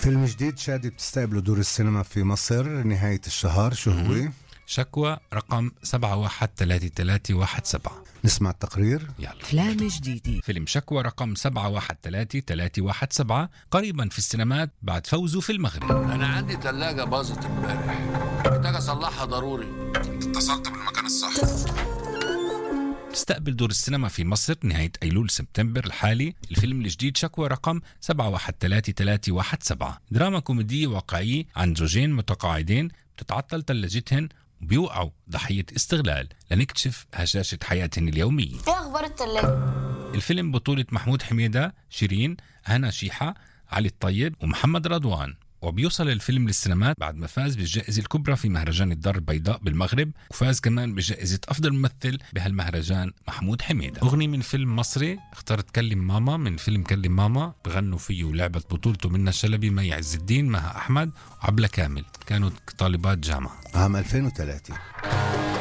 فيلم جديد شادي بتستقبلوا دور السينما في مصر نهاية الشهر شو هو؟ شكوى رقم 713317 نسمع التقرير يلا أفلام جديدة فيلم شكوى رقم 713317 قريبا في السينمات بعد فوزه في المغرب انا عندي تلاجة باظت امبارح محتاج اصلحها ضروري اتصلت بالمكان الصح تستقبل دور السينما في مصر نهاية أيلول سبتمبر الحالي الفيلم الجديد شكوى رقم 713317 دراما كوميدية واقعية عن زوجين متقاعدين بتتعطل ثلاجتهن وبيوقعوا ضحية استغلال لنكتشف هشاشة حياتهن اليومية ايه اخبار التلاجة الفيلم بطولة محمود حميدة شيرين هنا شيحة علي الطيب ومحمد رضوان وبيوصل الفيلم للسينمات بعد ما فاز بالجائزة الكبرى في مهرجان الدار البيضاء بالمغرب وفاز كمان بجائزة أفضل ممثل بهالمهرجان محمود حميدة أغنية من فيلم مصري اخترت كلم ماما من فيلم كلم ماما بغنوا فيه ولعبت بطولته منى شلبي مي عز الدين مها أحمد وعبلة كامل كانوا طالبات جامعة عام 2003